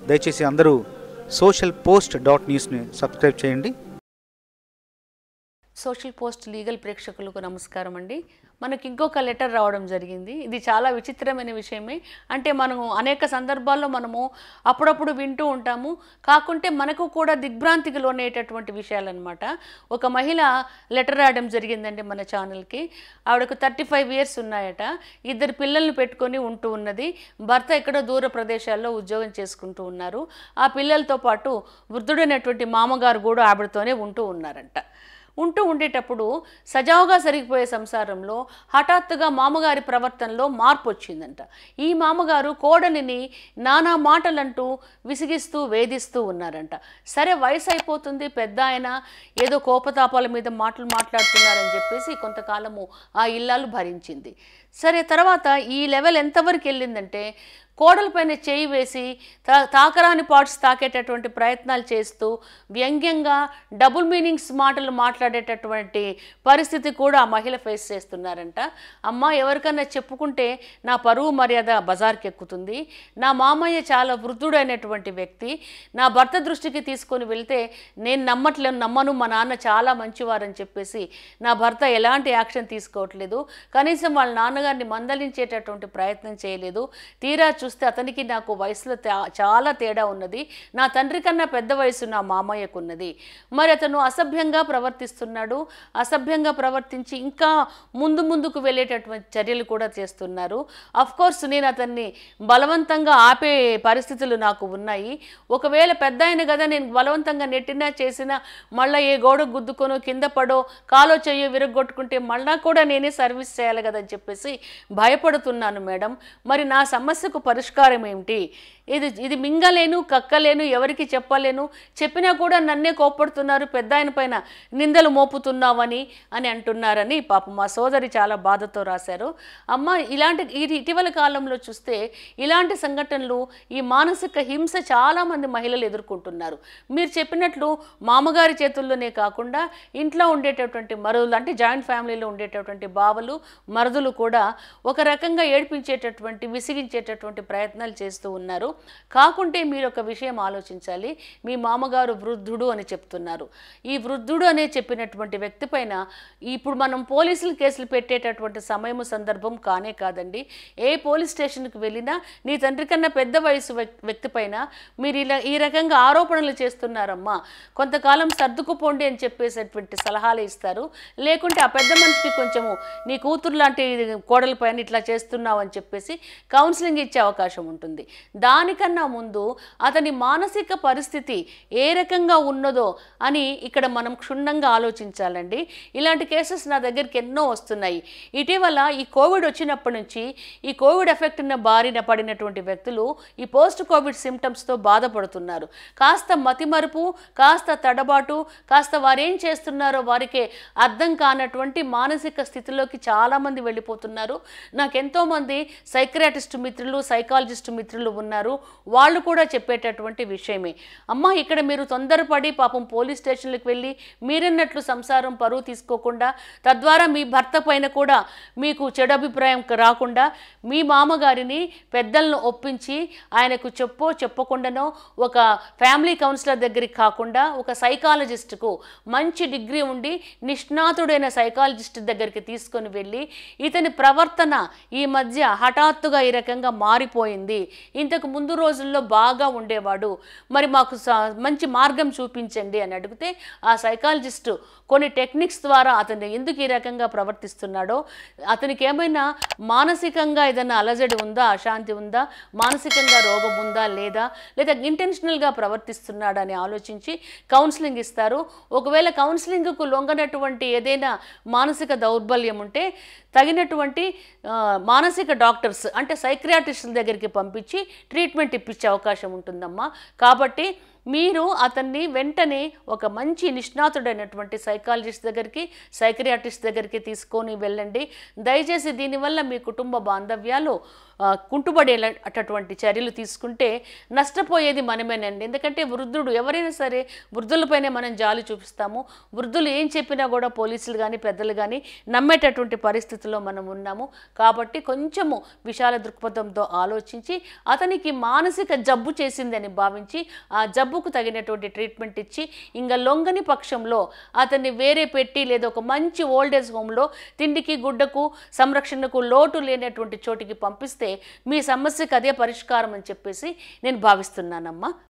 దయచేసి అందరూ social post dot న్యూస్ని సబ్స్క్రైబ్ చేయండి సోషల్ పోస్ట్ లీగల్ ప్రేక్షకులకు నమస్కారం అండి మనకి ఇంకొక లెటర్ రావడం జరిగింది ఇది చాలా విచిత్రమైన విషయమే అంటే మనము అనేక సందర్భాల్లో మనము అప్పుడప్పుడు వింటూ ఉంటాము కాకుంటే మనకు కూడా దిగ్భ్రాంతికి లోనేటటువంటి విషయాలన్నమాట ఒక మహిళ లెటర్ రాయడం జరిగిందండి మన ఛానల్కి ఆవిడకు థర్టీ ఫైవ్ ఇయర్స్ ఉన్నాయట ఇద్దరు పిల్లల్ని పెట్టుకొని ఉంటూ ఉన్నది భర్త ఎక్కడో దూర ప్రదేశాల్లో ఉద్యోగం చేసుకుంటూ ఉన్నారు ఆ పిల్లలతో పాటు వృద్ధుడైనటువంటి మామగారు కూడా ఆవిడతోనే ఉంటూ ఉన్నారంట ఉంటూ ఉండేటప్పుడు సజావుగా సరిగిపోయే సంసారంలో హఠాత్తుగా మామగారి ప్రవర్తనలో మార్పు వచ్చిందంట ఈ మామగారు కోడలిని నానా మాటలంటూ విసిగిస్తూ వేధిస్తూ ఉన్నారంట సరే వయసు అయిపోతుంది పెద్ద ఆయన ఏదో కోపతాపాల మీద మాటలు మాట్లాడుతున్నారని చెప్పేసి కొంతకాలము ఆ ఇల్లాలు భరించింది సరే తర్వాత ఈ లెవెల్ ఎంతవరకు వెళ్ళిందంటే కోడలపైన చేయి వేసి తా తాకరాని పార్ట్స్ తాకేటటువంటి ప్రయత్నాలు చేస్తూ వ్యంగ్యంగా డబుల్ మీనింగ్స్ మాటలు మాట్లాడేటటువంటి పరిస్థితి కూడా ఆ మహిళ ఫేస్ చేస్తున్నారంట అమ్మ ఎవరికన్నా చెప్పుకుంటే నా పరువు మర్యాద బజార్కి ఎక్కుతుంది నా మామయ్య చాలా వృద్ధుడైనటువంటి వ్యక్తి నా భర్త దృష్టికి తీసుకొని వెళ్తే నేను నమ్మట్లేను నమ్మను మా నాన్న చాలా మంచివారని చెప్పేసి నా భర్త ఎలాంటి యాక్షన్ తీసుకోవట్లేదు కనీసం వాళ్ళ నాన్నగారిని మందలించేటటువంటి ప్రయత్నం చేయలేదు తీరా చూస్తే అతనికి నాకు వయసులో తే- చాలా తేడా ఉన్నది నా తండ్రి కన్నా పెద్ద వయసు నా మామయ్యకు ఉన్నది మరి అతను అసభ్యంగా ప్రవర్తిస్తున్నాడు అసభ్యంగా ప్రవర్తించి ఇంకా ముందు ముందుకు వెళ్ళేటటువంటి చర్యలు కూడా చేస్తున్నారు అఫ్ కోర్స్ నేను అతన్ని బలవంతంగా ఆపే పరిస్థితులు నాకు ఉన్నాయి ఒకవేళ పెద్ద ఆయన కదా నేను బలవంతంగా నెట్టినా చేసినా మళ్ళీ ఏ గోడ గుద్దుకొనో కింద పడో కాలో చెయ్యో విరగొట్టుకుంటే మళ్ళా కూడా నేనే సర్వీస్ చేయాలి కదని చెప్పేసి భయపడుతున్నాను మేడం మరి నా సమస్యకు పరిష్కారం ఏమిటి ఇది ఇది మింగలేను కక్కలేను ఎవరికి చెప్పలేను చెప్పినా కూడా నన్నే కోప్పడుతున్నారు పెద్ద ఆయన పైన నిందలు మోపుతున్నావని అని అంటున్నారని పాపం మా సోదరి చాలా బాధతో రాశారు అమ్మ ఇలాంటి ఇది ఇటీవల కాలంలో చూస్తే ఇలాంటి సంఘటనలు ఈ మానసిక హింస చాలామంది మహిళలు ఎదుర్కొంటున్నారు మీరు చెప్పినట్లు మామగారి చేతుల్లోనే కాకుండా ఇంట్లో ఉండేటటువంటి మరుదులు అంటే జాయింట్ ఫ్యామిలీలో ఉండేటటువంటి బావలు మరుదులు కూడా ఒక రకంగా ఏడిపించేటటువంటి విసిగించేటటువంటి ప్రయత్నాలు చేస్తూ ఉన్నారు కాకుంటే మీరు ఒక విషయం ఆలోచించాలి మీ మామగారు వృద్ధుడు అని చెప్తున్నారు ఈ వృద్ధుడు అనే చెప్పినటువంటి వ్యక్తి పైన ఇప్పుడు మనం పోలీసులు కేసులు పెట్టేటటువంటి సమయము సందర్భం కానే కాదండి ఏ పోలీస్ స్టేషన్కి వెళ్ళినా నీ తండ్రి కన్నా పెద్ద వయసు వ్యక్- వ్యక్తి పైన మీరు ఇలా ఈ రకంగా ఆరోపణలు చేస్తున్నారమ్మా కొంతకాలం సర్దుకుపోండి అని చెప్పేసేటువంటి సలహాలు ఇస్తారు లేకుంటే ఆ పెద్ద మనిషికి కొంచెము నీ కూతురు లాంటి కోడల పైన ఇట్లా చేస్తున్నావు అని చెప్పేసి కౌన్సిలింగ్ ఇచ్చే అవకాశం ఉంటుంది దానికన్నా ముందు అతని మానసిక పరిస్థితి ఏ రకంగా ఉన్నదో అని ఇక్కడ మనం క్షుణ్ణంగా ఆలోచించాలండి ఇలాంటి కేసెస్ నా దగ్గరికి ఎన్నో వస్తున్నాయి ఇటీవల ఈ కోవిడ్ వచ్చినప్పటి నుంచి ఈ కోవిడ్ ఎఫెక్ట్ బారిన పడినటువంటి వ్యక్తులు ఈ పోస్ట్ కోవిడ్ సిమ్టమ్స్తో బాధపడుతున్నారు కాస్త మతిమరుపు కాస్త తడబాటు కాస్త వారు ఏం చేస్తున్నారో వారికే అర్థం కానటువంటి మానసిక స్థితిలోకి చాలామంది వెళ్ళిపోతున్నారు నాకు ఎంతోమంది సైక్రాటిస్ట్ మిత్రులు సైకాలజిస్ట్ మిత్రులు ఉన్నారు వాళ్ళు కూడా చెప్పేటటువంటి విషయమే అమ్మ ఇక్కడ మీరు తొందరపడి పాపం పోలీస్ స్టేషన్లకు వెళ్ళి మీరన్నట్లు సంసారం పరువు తీసుకోకుండా తద్వారా మీ భర్త పైన కూడా మీకు చెడు అభిప్రాయం క- రాకుండా మీ మామగారిని పెద్దలను ఒప్పించి ఆయనకు చెప్పో చెప్పకుండానో ఒక ఫ్యామిలీ కౌన్సిలర్ దగ్గరికి కాకుండా ఒక సైకాలజిస్ట్కు మంచి డిగ్రీ ఉండి నిష్ణాతుడైన సైకాలజిస్ట్ దగ్గరికి తీసుకొని వెళ్ళి ఇతని ప్రవర్తన ఈ మధ్య హఠాత్తుగా ఈ రకంగా మారిపోయింది ఇంతకు ముందు రోజుల్లో బాగా ఉండేవాడు మరి మాకు స- మంచి మార్గం చూపించండి అని అడిగితే ఆ సైకాలజిస్టు కొన్ని టెక్నిక్స్ ద్వారా అతను ఎందుకు ఈ రకంగా ప్రవర్తిస్తున్నాడో అతనికి ఏమైనా మానసికంగా ఏదైనా అలజడి ఉందా అశాంతి ఉందా మానసికంగా రోగం ఉందా లేదా లేదా ఇంటెన్షనల్గా ప్రవర్తిస్తున్నాడా అని ఆలోచించి కౌన్సిలింగ్ ఇస్తారు ఒకవేళ కౌన్సిలింగ్కు లొంగనటువంటి ఏదైనా మానసిక దౌర్బల్యం ఉంటే తగినటువంటి ఆ, మానసిక డాక్టర్స్ అంటే సైక్రియాటిస్టుల దగ్గరికి పంపించి ట్రీట్మెంట్ ఇప్పించే అవకాశం ఉంటుందమ్మా కాబట్టి మీరు అతన్ని వెంటనే ఒక మంచి నిష్ణాతుడైనటువంటి సైకాలజిస్ట్ దగ్గరికి సైక్రియాటిస్ట్ దగ్గరికి తీసుకొని వెళ్ళండి దయచేసి దీనివల్ల మీ కుటుంబ బాంధవ్యాలు ఆ, కుంటుపడేటటువంటి చర్యలు తీసుకుంటే నష్టపోయేది మనమేనండి ఎందుకంటే వృద్ధుడు ఎవరైనా సరే వృద్ధులపైనే మనం జాలి చూపిస్తాము వృద్ధులు ఏం చెప్పినా కూడా పోలీసులు కానీ పెద్దలు కానీ నమ్మేటటువంటి పరిస్థితిలో మనం ఉన్నాము కాబట్టి కొంచెము విశాల దృక్పథంతో ఆలోచించి అతనికి మానసిక జబ్బు చేసిందని భావించి ఆ జబ్బుకు తగినటువంటి ట్రీట్మెంట్ ఇచ్చి ఇంకా లొంగని పక్షంలో అతన్ని వేరే పెట్టి లేదా ఒక మంచి ఓల్డేజ్ హోమ్లో తిండికి గుడ్డకు సంరక్షణకు లోటు లేనటువంటి చోటికి పంపిస్తే మీ సమస్యకు అదే పరిష్కారం అని చెప్పేసి నేను భావిస్తున్నానమ్మా